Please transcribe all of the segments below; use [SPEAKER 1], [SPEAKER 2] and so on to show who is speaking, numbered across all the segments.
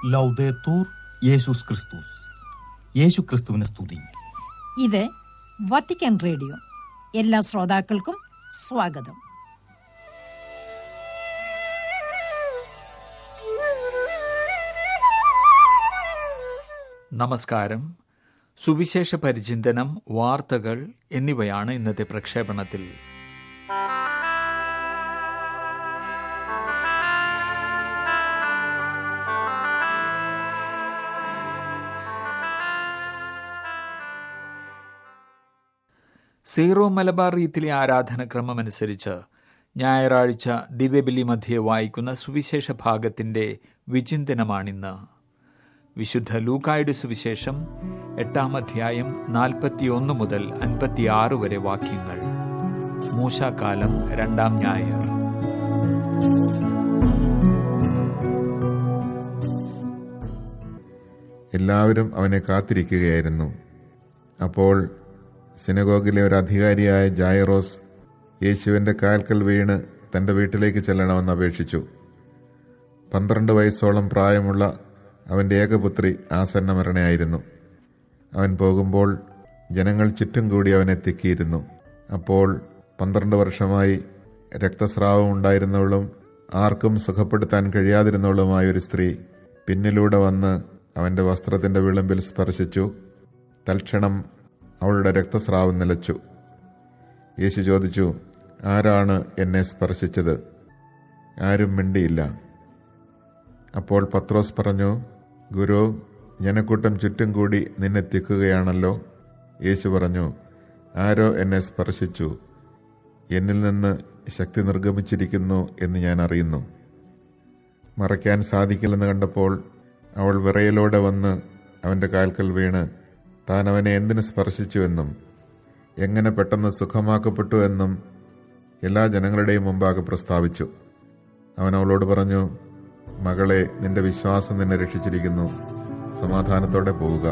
[SPEAKER 1] ലൗദേത്തൂർ യേശുസ് ക്രിസ്തുസ് യേശു ക്രിസ്തുവിനെ സ്തുതി
[SPEAKER 2] ഇത് വത്തിക്കാൻ റേഡിയോ എല്ലാ ശ്രോതാക്കൾക്കും സ്വാഗതം
[SPEAKER 3] നമസ്കാരം സുവിശേഷ പരിചിന്തനം വാർത്തകൾ എന്നിവയാണ് ഇന്നത്തെ പ്രക്ഷേപണത്തിൽ സീറോ മലബാർ റീത്തിലെ ആരാധനക്രമം അനുസരിച്ച് ഞായറാഴ്ച ദിവ്യബലി മധ്യേ വായിക്കുന്ന സുവിശേഷ ഭാഗത്തിന്റെ വിചിന്തനമാണിന്ന് വിശുദ്ധ ലൂക്കായുടെ സുവിശേഷം എട്ടാം അധ്യായം നാൽപ്പത്തിയൊന്ന് മുതൽ അൻപത്തിയാറ് വരെ വാക്യങ്ങൾ മൂശാക്കാലം രണ്ടാം ഞായർ
[SPEAKER 4] എല്ലാവരും അവനെ കാത്തിരിക്കുകയായിരുന്നു അപ്പോൾ സിനഗോഗിലെ ഒരു അധികാരിയായ ജായറോസ് യേശുവിൻ്റെ കാൽക്കൽ വീണ് തൻ്റെ വീട്ടിലേക്ക് ചെല്ലണമെന്ന് അപേക്ഷിച്ചു പന്ത്രണ്ട് വയസ്സോളം പ്രായമുള്ള അവൻ്റെ ഏകപുത്രി ആസന്നമരണയായിരുന്നു അവൻ പോകുമ്പോൾ ജനങ്ങൾ ചുറ്റും കൂടി അവനെ തിക്കിയിരുന്നു അപ്പോൾ പന്ത്രണ്ട് വർഷമായി രക്തസ്രാവം ഉണ്ടായിരുന്നവളും ആർക്കും സുഖപ്പെടുത്താൻ കഴിയാതിരുന്നവളുമായ ഒരു സ്ത്രീ പിന്നിലൂടെ വന്ന് അവൻ്റെ വസ്ത്രത്തിൻ്റെ വിളമ്പിൽ സ്പർശിച്ചു തൽക്ഷണം അവളുടെ രക്തസ്രാവം നിലച്ചു യേശു ചോദിച്ചു ആരാണ് എന്നെ സ്പർശിച്ചത് ആരും മിണ്ടിയില്ല അപ്പോൾ പത്രോസ് പറഞ്ഞു ഗുരു ജനക്കൂട്ടം ചുറ്റും കൂടി നിന്നെ തിക്കുകയാണല്ലോ യേശു പറഞ്ഞു ആരോ എന്നെ സ്പർശിച്ചു എന്നിൽ നിന്ന് ശക്തി നിർഗമിച്ചിരിക്കുന്നു എന്ന് ഞാൻ അറിയുന്നു മറയ്ക്കാൻ സാധിക്കില്ലെന്ന് കണ്ടപ്പോൾ അവൾ വിറയലോടെ വന്ന് അവൻ്റെ കാൽക്കൽ വീണ് താൻ അവനെ എന്തിനു സ്പർശിച്ചുവെന്നും എങ്ങനെ പെട്ടെന്ന് സുഖമാക്കപ്പെട്ടു എന്നും എല്ലാ ജനങ്ങളുടെയും മുമ്പാകെ പ്രസ്താവിച്ചു അവൻ അവളോട് പറഞ്ഞു മകളെ നിന്റെ വിശ്വാസം നിന്നെ രക്ഷിച്ചിരിക്കുന്നു സമാധാനത്തോടെ പോവുക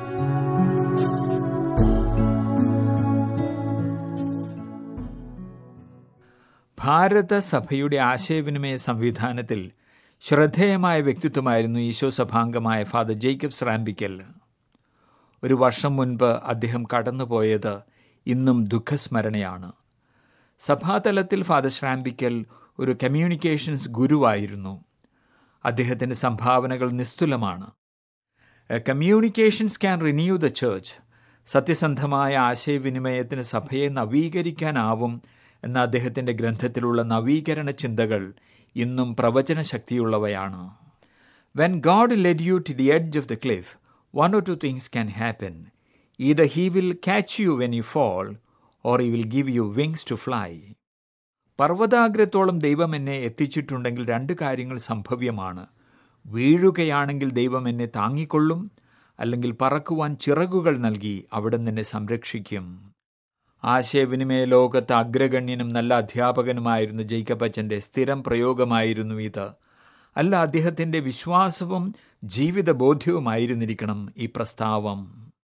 [SPEAKER 3] ഭാരത സഭയുടെ ആശയവിനിമയ സംവിധാനത്തിൽ ശ്രദ്ധേയമായ വ്യക്തിത്വമായിരുന്നു ഈശോ സഭാംഗമായ ഫാദർ ജേക്കബ്സ് റാംബിക്കൽ ഒരു വർഷം മുൻപ് അദ്ദേഹം കടന്നുപോയത് ഇന്നും ദുഃഖസ്മരണയാണ് സഭാതലത്തിൽ ഫാദർ ശ്രാമ്പിക്കൽ ഒരു കമ്മ്യൂണിക്കേഷൻസ് ഗുരുവായിരുന്നു അദ്ദേഹത്തിന്റെ സംഭാവനകൾ നിസ്തുലമാണ് communications can renew the church സത്യസന്ധമായ ആശയവിനിമയത്തിന് സഭയെ നവീകരിക്കാനാവും എന്ന അദ്ദേഹത്തിന്റെ ഗ്രന്ഥത്തിലുള്ള നവീകരണ ചിന്തകൾ ഇന്നും പ്രവചന ശക്തിയുള്ളവയാണ് when God led you to the edge of the cliff one or two things can happen either he will catch you when you fall or he will give you wings to fly പർവ്വതാഗ്രത്തോളം ദൈവം എന്നെ എത്തിച്ചിട്ടുണ്ടെങ്കിൽ രണ്ട് കാര്യങ്ങൾ സംഭവ്യമാണ് വീഴുകയാണെങ്കിൽ ദൈവം എന്നെ താങ്ങിക്കൊള്ളും അല്ലെങ്കിൽ പറക്കുവാൻ ചിറകുകൾ നൽകി അവിടെ നിന്നെ സംരക്ഷിക്കും ആശയവിനിമയ ലോകത്ത് അഗ്രഗണ്യനും നല്ല അധ്യാപകനുമായിരുന്നു ജയ്ക്കബ് അച്ഛൻ്റെ സ്ഥിരം പ്രയോഗമായിരുന്നു ഇത് അല്ല അദ്ദേഹത്തിൻ്റെ വിശ്വാസവും ജീവിത ബോധ്യവുമായിരുന്നിരിക്കണം ഈ പ്രസ്താവം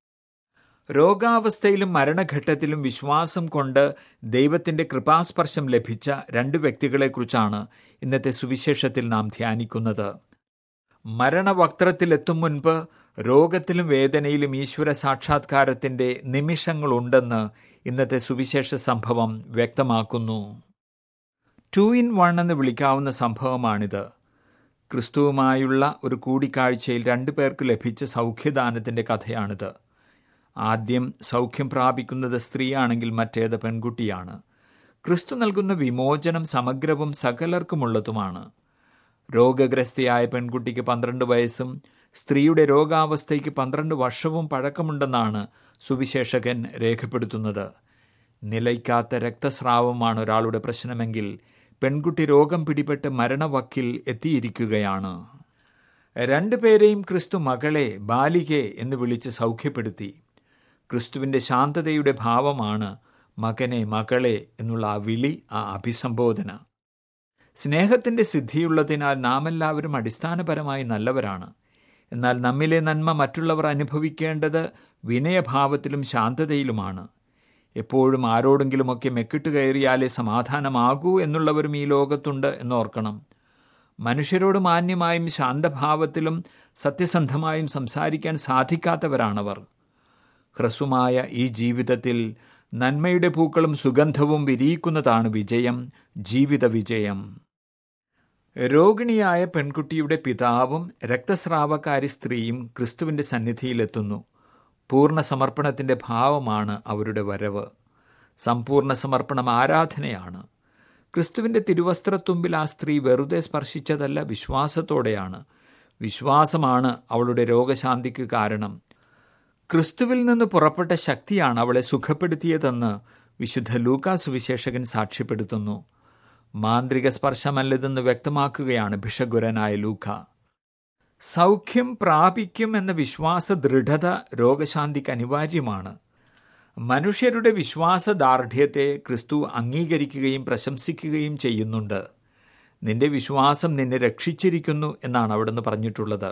[SPEAKER 3] രോഗാവസ്ഥയിലും മരണഘട്ടത്തിലും വിശ്വാസം കൊണ്ട് ദൈവത്തിന്റെ കൃപാസ്പർശം ലഭിച്ച രണ്ട് വ്യക്തികളെക്കുറിച്ചാണ് ഇന്നത്തെ സുവിശേഷത്തിൽ നാം ധ്യാനിക്കുന്നത് മരണവക്ത്രത്തിലെത്തും മുൻപ് രോഗത്തിലും വേദനയിലും ഈശ്വര സാക്ഷാത്കാരത്തിന്റെ നിമിഷങ്ങളുണ്ടെന്ന് ഇന്നത്തെ സുവിശേഷ സംഭവം വ്യക്തമാക്കുന്നു ടു ഇൻ വൺ എന്ന് വിളിക്കാവുന്ന സംഭവമാണിത് ക്രിസ്തുവുമായുള്ള ഒരു കൂടിക്കാഴ്ചയിൽ രണ്ടു പേർക്ക് ലഭിച്ച സൗഖ്യദാനത്തിന്റെ കഥയാണിത് ആദ്യം സൗഖ്യം പ്രാപിക്കുന്നത് സ്ത്രീയാണെങ്കിൽ മറ്റേത് പെൺകുട്ടിയാണ് ക്രിസ്തു നൽകുന്ന വിമോചനം സമഗ്രവും സകലർക്കുമുള്ളതുമാണ് രോഗഗ്രസ്തയായ പെൺകുട്ടിക്ക് പന്ത്രണ്ട് വയസ്സും സ്ത്രീയുടെ രോഗാവസ്ഥയ്ക്ക് പന്ത്രണ്ട് വർഷവും പഴക്കമുണ്ടെന്നാണ് സുവിശേഷകൻ രേഖപ്പെടുത്തുന്നത് നിലയ്ക്കാത്ത രക്തസ്രാവമാണ് ഒരാളുടെ പ്രശ്നമെങ്കിൽ പെൺകുട്ടി രോഗം പിടിപെട്ട് മരണവക്കിൽ എത്തിയിരിക്കുകയാണ് രണ്ടുപേരെയും ക്രിസ്തു മകളെ ബാലികെ എന്ന് വിളിച്ച് സൗഖ്യപ്പെടുത്തി ക്രിസ്തുവിൻ്റെ ശാന്തതയുടെ ഭാവമാണ് മകനെ മകളെ എന്നുള്ള ആ വിളി ആ അഭിസംബോധന സ്നേഹത്തിൻ്റെ സിദ്ധിയുള്ളതിനാൽ നാം എല്ലാവരും അടിസ്ഥാനപരമായി നല്ലവരാണ് എന്നാൽ നമ്മിലെ നന്മ മറ്റുള്ളവർ അനുഭവിക്കേണ്ടത് വിനയഭാവത്തിലും ശാന്തതയിലുമാണ് എപ്പോഴും ആരോടെങ്കിലുമൊക്കെ മെക്കിട്ട് കയറിയാലേ സമാധാനമാകൂ എന്നുള്ളവരും ഈ ലോകത്തുണ്ട് എന്നോർക്കണം മനുഷ്യരോട് മാന്യമായും ശാന്തഭാവത്തിലും സത്യസന്ധമായും സംസാരിക്കാൻ സാധിക്കാത്തവരാണവർ ഹ്രസ്വമായ ഈ ജീവിതത്തിൽ നന്മയുടെ പൂക്കളും സുഗന്ധവും വിരിയിക്കുന്നതാണ് വിജയം ജീവിത വിജയം രോഗിണിയായ പെൺകുട്ടിയുടെ പിതാവും രക്തസ്രാവക്കാരി സ്ത്രീയും ക്രിസ്തുവിന്റെ സന്നിധിയിലെത്തുന്നു പൂർണ്ണ സമർപ്പണത്തിന്റെ ഭാവമാണ് അവരുടെ വരവ് സമ്പൂർണ്ണ സമർപ്പണം ആരാധനയാണ് ക്രിസ്തുവിന്റെ തിരുവസ്ത്രത്തുമ്പിൽ ആ സ്ത്രീ വെറുതെ സ്പർശിച്ചതല്ല വിശ്വാസത്തോടെയാണ് വിശ്വാസമാണ് അവളുടെ രോഗശാന്തിക്ക് കാരണം ക്രിസ്തുവിൽ നിന്ന് പുറപ്പെട്ട ശക്തിയാണ് അവളെ സുഖപ്പെടുത്തിയതെന്ന് വിശുദ്ധ ലൂക്കാ സുവിശേഷകൻ സാക്ഷ്യപ്പെടുത്തുന്നു മാന്ത്രിക സ്പർശമല്ലതെന്ന് വ്യക്തമാക്കുകയാണ് ഭിഷഗുരനായ ലൂക്ക സൗഖ്യം പ്രാപിക്കും എന്ന വിശ്വാസ ദൃഢത രോഗശാന്തിക്ക് അനിവാര്യമാണ് മനുഷ്യരുടെ വിശ്വാസദാർഢ്യത്തെ ക്രിസ്തു അംഗീകരിക്കുകയും പ്രശംസിക്കുകയും ചെയ്യുന്നുണ്ട് നിന്റെ വിശ്വാസം നിന്നെ രക്ഷിച്ചിരിക്കുന്നു എന്നാണ് അവിടുന്ന് പറഞ്ഞിട്ടുള്ളത്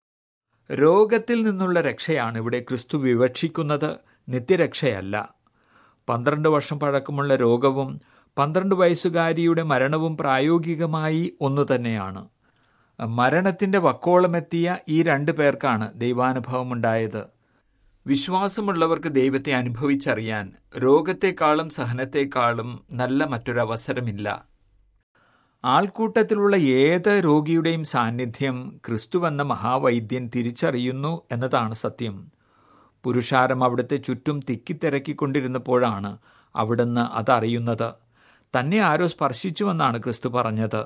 [SPEAKER 3] രോഗത്തിൽ നിന്നുള്ള രക്ഷയാണ് ഇവിടെ ക്രിസ്തു വിവക്ഷിക്കുന്നത് നിത്യരക്ഷയല്ല പന്ത്രണ്ട് വർഷം പഴക്കമുള്ള രോഗവും പന്ത്രണ്ട് വയസ്സുകാരിയുടെ മരണവും പ്രായോഗികമായി ഒന്നു തന്നെയാണ് മരണത്തിന്റെ വക്കോളമെത്തിയ ഈ രണ്ടു പേർക്കാണ് ദൈവാനുഭവമുണ്ടായത് വിശ്വാസമുള്ളവർക്ക് ദൈവത്തെ അനുഭവിച്ചറിയാൻ രോഗത്തെക്കാളും സഹനത്തെക്കാളും നല്ല മറ്റൊരവസരമില്ല ആൾക്കൂട്ടത്തിലുള്ള ഏത് രോഗിയുടെയും സാന്നിധ്യം ക്രിസ്തുവെന്ന മഹാവൈദ്യൻ തിരിച്ചറിയുന്നു എന്നതാണ് സത്യം പുരുഷാരം അവിടുത്തെ ചുറ്റും തിക്കിത്തിരക്കിക്കൊണ്ടിരുന്നപ്പോഴാണ് അവിടുന്ന് അതറിയുന്നത് തന്നെ ആരോ സ്പർശിച്ചുവെന്നാണ് ക്രിസ്തു പറഞ്ഞത്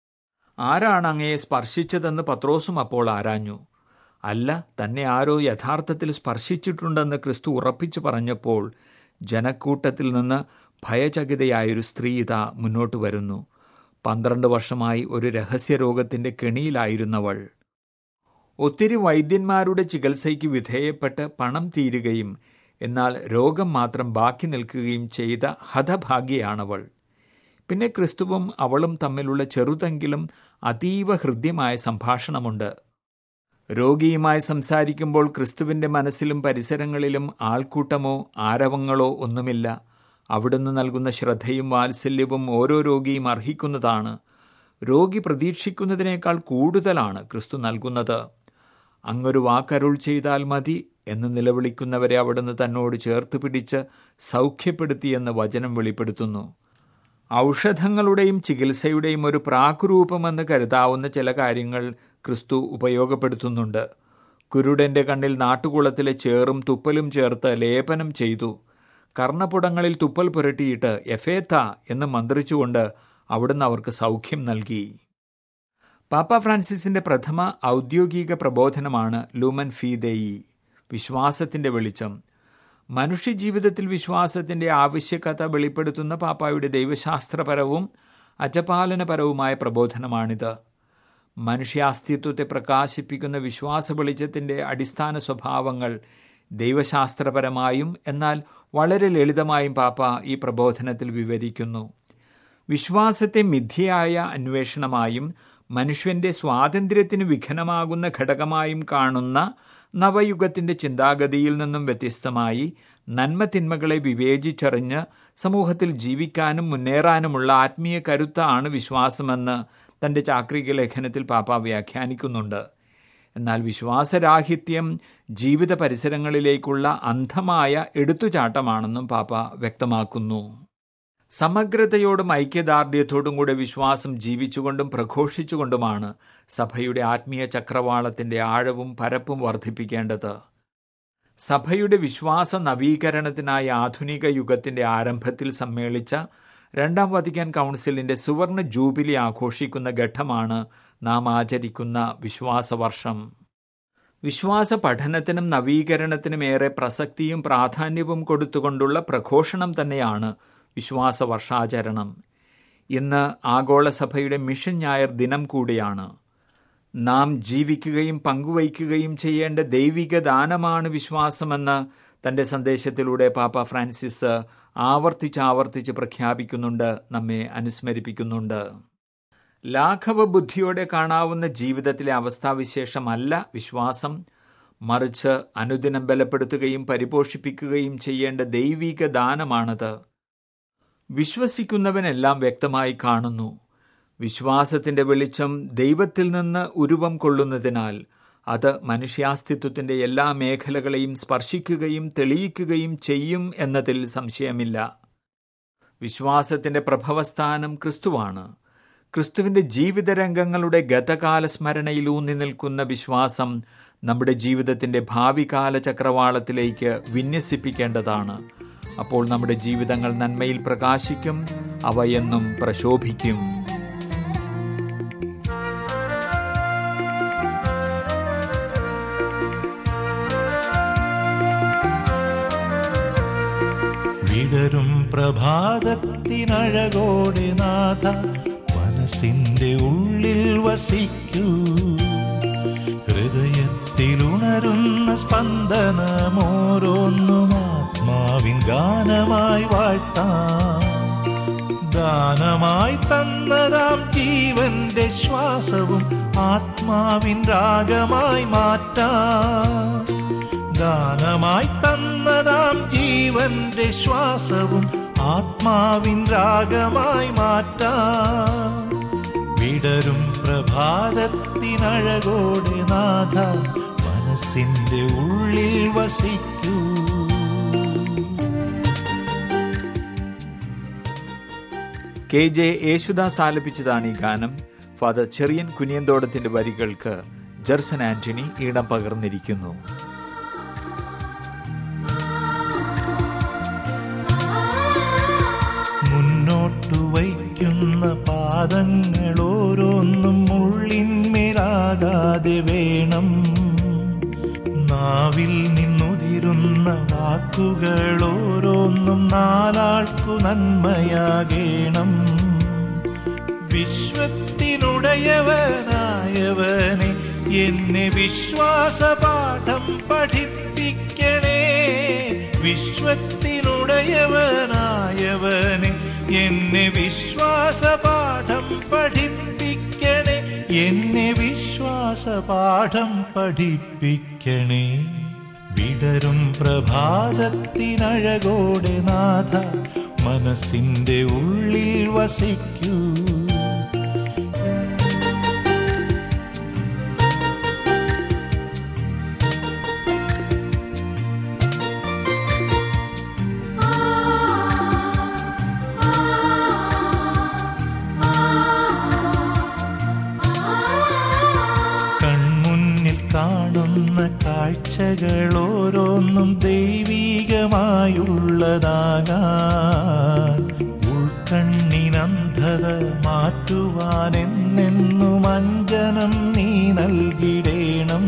[SPEAKER 3] ആരാണ് അങ്ങയെ സ്പർശിച്ചതെന്ന് പത്രോസും അപ്പോൾ ആരാഞ്ഞു അല്ല തന്നെ ആരോ യഥാർത്ഥത്തിൽ സ്പർശിച്ചിട്ടുണ്ടെന്ന് ക്രിസ്തു ഉറപ്പിച്ചു പറഞ്ഞപ്പോൾ ജനക്കൂട്ടത്തിൽ നിന്ന് ഭയചകിതയായൊരു സ്ത്രീ ഇതാ മുന്നോട്ട് വരുന്നു പന്ത്രണ്ട് വർഷമായി ഒരു രഹസ്യരോഗത്തിന്റെ കെണിയിലായിരുന്നവൾ ഒത്തിരി വൈദ്യന്മാരുടെ ചികിത്സയ്ക്ക് വിധേയപ്പെട്ട് പണം തീരുകയും എന്നാൽ രോഗം മാത്രം ബാക്കി നിൽക്കുകയും ചെയ്ത ഹതഭാഗ്യയാണവൾ പിന്നെ ക്രിസ്തുവും അവളും തമ്മിലുള്ള ചെറുതെങ്കിലും അതീവ ഹൃദ്യമായ സംഭാഷണമുണ്ട് രോഗിയുമായി സംസാരിക്കുമ്പോൾ ക്രിസ്തുവിന്റെ മനസ്സിലും പരിസരങ്ങളിലും ആൾക്കൂട്ടമോ ആരവങ്ങളോ ഒന്നുമില്ല അവിടുന്ന് നൽകുന്ന ശ്രദ്ധയും വാത്സല്യവും ഓരോ രോഗിയും അർഹിക്കുന്നതാണ് രോഗി പ്രതീക്ഷിക്കുന്നതിനേക്കാൾ കൂടുതലാണ് ക്രിസ്തു നൽകുന്നത് അങ്ങൊരു വാക്കരുൾ ചെയ്താൽ മതി എന്ന് നിലവിളിക്കുന്നവരെ അവിടുന്ന് തന്നോട് ചേർത്ത് പിടിച്ച് സൗഖ്യപ്പെടുത്തിയെന്ന് വചനം വെളിപ്പെടുത്തുന്നു ഔഷധങ്ങളുടെയും ചികിത്സയുടെയും ഒരു പ്രാക്കുരൂപമെന്ന് കരുതാവുന്ന ചില കാര്യങ്ങൾ ക്രിസ്തു ഉപയോഗപ്പെടുത്തുന്നുണ്ട് കുരുടന്റെ കണ്ണിൽ നാട്ടുകുളത്തിലെ ചേറും തുപ്പലും ചേർത്ത് ലേപനം ചെയ്തു കർണപുടങ്ങളിൽ തുപ്പൽ പുരട്ടിയിട്ട് എഫേത്ത എന്ന് മന്ത്രിച്ചുകൊണ്ട് അവിടുന്ന് അവർക്ക് സൗഖ്യം നൽകി പാപ്പ ഫ്രാൻസിസിന്റെ പ്രഥമ ഔദ്യോഗിക പ്രബോധനമാണ് ലൂമൻ ഫീ ദേയി വിശ്വാസത്തിന്റെ വെളിച്ചം മനുഷ്യജീവിതത്തിൽ വിശ്വാസത്തിന്റെ ആവശ്യകത വെളിപ്പെടുത്തുന്ന പാപ്പായുടെ ദൈവശാസ്ത്രപരവും അജപാലനപരവുമായ പ്രബോധനമാണിത് മനുഷ്യാസ്തിത്വത്തെ പ്രകാശിപ്പിക്കുന്ന വിശ്വാസ വെളിച്ചത്തിന്റെ അടിസ്ഥാന സ്വഭാവങ്ങൾ ദൈവശാസ്ത്രപരമായും എന്നാൽ വളരെ ലളിതമായും പാപ്പ ഈ പ്രബോധനത്തിൽ വിവരിക്കുന്നു വിശ്വാസത്തെ മിഥ്യയായ അന്വേഷണമായും മനുഷ്യന്റെ സ്വാതന്ത്ര്യത്തിന് വിഘനമാകുന്ന ഘടകമായും കാണുന്ന നവയുഗത്തിന്റെ ചിന്താഗതിയിൽ നിന്നും വ്യത്യസ്തമായി നന്മ തിന്മകളെ വിവേചിച്ചറിഞ്ഞ് സമൂഹത്തിൽ ജീവിക്കാനും മുന്നേറാനുമുള്ള ആത്മീയ കരുത്താണ് വിശ്വാസമെന്ന് തന്റെ ചാക്രിക ലേഖനത്തിൽ പാപ്പ വ്യാഖ്യാനിക്കുന്നുണ്ട് എന്നാൽ വിശ്വാസരാഹിത്യം ജീവിത പരിസരങ്ങളിലേക്കുള്ള അന്ധമായ എടുത്തുചാട്ടമാണെന്നും പാപ്പ വ്യക്തമാക്കുന്നു സമഗ്രതയോടും ഐക്യദാർഢ്യത്തോടും കൂടെ വിശ്വാസം ജീവിച്ചുകൊണ്ടും പ്രഘോഷിച്ചുകൊണ്ടുമാണ് സഭയുടെ ആത്മീയ ചക്രവാളത്തിന്റെ ആഴവും പരപ്പും വർദ്ധിപ്പിക്കേണ്ടത് സഭയുടെ വിശ്വാസ നവീകരണത്തിനായി ആധുനിക യുഗത്തിന്റെ ആരംഭത്തിൽ സമ്മേളിച്ച രണ്ടാം വത്തിക്കാൻ കൗൺസിലിന്റെ സുവർണ ജൂബിലി ആഘോഷിക്കുന്ന ഘട്ടമാണ് നാം ആചരിക്കുന്ന വിശ്വാസവർഷം വിശ്വാസ പഠനത്തിനും നവീകരണത്തിനും ഏറെ പ്രസക്തിയും പ്രാധാന്യവും കൊടുത്തുകൊണ്ടുള്ള പ്രഘോഷണം തന്നെയാണ് വിശ്വാസ വർഷാചരണം ഇന്ന് ആഗോളസഭയുടെ മിഷൻ ഞായർ ദിനം കൂടിയാണ് നാം ജീവിക്കുകയും പങ്കുവയ്ക്കുകയും ചെയ്യേണ്ട ദൈവിക ദാനമാണ് വിശ്വാസമെന്ന് തന്റെ സന്ദേശത്തിലൂടെ പാപ്പ ഫ്രാൻസിസ് ആവർത്തിച്ചാവർത്തിച്ച് പ്രഖ്യാപിക്കുന്നുണ്ട് നമ്മെ അനുസ്മരിപ്പിക്കുന്നുണ്ട് ലാഘവ ബുദ്ധിയോടെ കാണാവുന്ന ജീവിതത്തിലെ അവസ്ഥാവിശേഷമല്ല വിശ്വാസം മറിച്ച് അനുദിനം ബലപ്പെടുത്തുകയും പരിപോഷിപ്പിക്കുകയും ചെയ്യേണ്ട ദൈവിക ദാനമാണത് വിശ്വസിക്കുന്നവനെല്ലാം വ്യക്തമായി കാണുന്നു വിശ്വാസത്തിന്റെ വെളിച്ചം ദൈവത്തിൽ നിന്ന് ഉരുവം കൊള്ളുന്നതിനാൽ അത് മനുഷ്യാസ്തിത്വത്തിന്റെ എല്ലാ മേഖലകളെയും സ്പർശിക്കുകയും തെളിയിക്കുകയും ചെയ്യും എന്നതിൽ സംശയമില്ല വിശ്വാസത്തിന്റെ പ്രഭവസ്ഥാനം ക്രിസ്തുവാണ് ക്രിസ്തുവിന്റെ ജീവിതരംഗങ്ങളുടെ ഗതകാല സ്മരണയിൽ ഊന്നി നിൽക്കുന്ന വിശ്വാസം നമ്മുടെ ജീവിതത്തിന്റെ ഭാവികാല ചക്രവാളത്തിലേക്ക് വിന്യസിപ്പിക്കേണ്ടതാണ് അപ്പോൾ നമ്മുടെ ജീവിതങ്ങൾ നന്മയിൽ പ്രകാശിക്കും അവ എന്നും പ്രശോഭിക്കും
[SPEAKER 5] വിടരും പ്രഭാതത്തിനഴകോടെ നാഥ മനസ്സിന്റെ ഉള്ളിൽ വസിക്കൂ ഹൃദയത്തിലുണരുന്ന സ്പന്ദനമോരോന്നും ആത്മാവിൻ ഗാനമായി വാഴ്ത്താം ദാനമായി തന്നതാം ജീവന്റെ ശ്വാസവും ആത്മാവിൻ രാഗമായി മാറ്റാം ദാനമായി തന്നതാം ജീവന്റെ ശ്വാസവും ആത്മാവിൻ രാഗമായി മാറ്റാം വിടരും പ്രഭാതത്തിനഴകോടെ നാഥ മനസ്സിന്റെ ഉള്ളിൽ വസിക്കൂ
[SPEAKER 3] കെ ജെ യേശുദാസ് ആലപിച്ചതാണ് ഈ ഗാനം ഫാദർ ചെറിയൻ കുനിയന്തോടത്തിന്റെ വരികൾക്ക് ജർസൻ ആന്റണി ഈണം പകർന്നിരിക്കുന്നു
[SPEAKER 5] മുന്നോട്ടു വയ്ക്കുന്ന പാദങ്ങൾ ഓരോന്നും ഉള്ളിന്മേലാകാതെ വേണം നാവിൽ നിന്നുതിരുന്ന വാക്കുകൾ ഓരോന്നും നാലാൾക്കു നന്മയാകേണം വിശ്വത്തിനുടയവനായവനെ എന്നെ വിശ്വാസപാഠം പഠിപ്പിക്കണേ വിശ്വത്തിനുടയവനായവനെ എന്നെ വിശ്വാസപാഠം പഠിപ്പിക്കണേ എന്നെ വിശ്വാസപാഠം പഠിപ്പിക്കണേ വിടരും പ്രഭാതത്തിനഴകോടെ നാഥ മനസ്സിന്റെ ഉള്ളിൽ വസിക്കൂ കൺമുന്നിൽ കാണുന്ന കാഴ്ചകൾ ഓരോന്നും ദൈവീകമായുള്ളതാകാൻ ഉൾക്കണ്ണിനന്ധത മാറ്റുവാനെന്നെന്നും അഞ്ജനം നീ നൽകിടേണം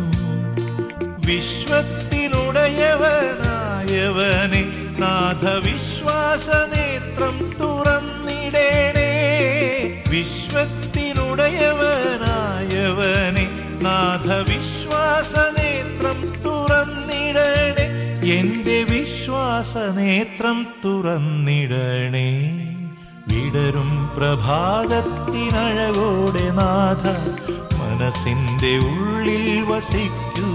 [SPEAKER 5] വിശ്വത്തിനുടയവനായവനെ നാഥ വിശ്വാസനേത്രം തുറന്നിടേണേ വിശ്വത്തിനുടയവനായവനെ നാഥ വിശ്വാസനേത്രം തുറന്നിടണേ എന്റെ വിശ്വാസനേത്രം തുറന്നിടണേ വിടരും പ്രഭാതത്തിനഴകോടെ നാഥ മനസ്സിന്റെ ഉള്ളിൽ വസിക്കൂ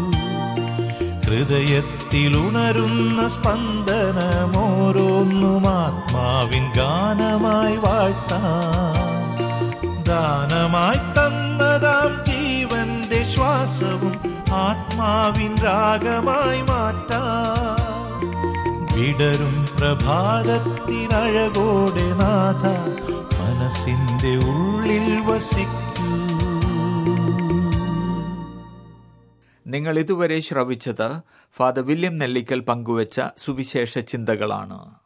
[SPEAKER 5] ഹൃദയത്തിലുണരുന്ന സ്പന്ദനമോരോന്നും ആത്മാവിൻ ഗാനമായി വാഴ്ത്താം ദാനമായി തന്നതാം ജീവന്റെ ശ്വാസവും ആത്മാവിൻ രാഗമായി മാറ്റാം വിടരും പ്രഭാതത്തിനഴകോടെ നാഥ മനസ്സിന്റെ ഉള്ളിൽ വസിക്കൂ
[SPEAKER 3] നിങ്ങൾ ഇതുവരെ ശ്രവിച്ചത് ഫാദർ വില്യം നെല്ലിക്കൽ പങ്കുവച്ച സുവിശേഷ ചിന്തകളാണ്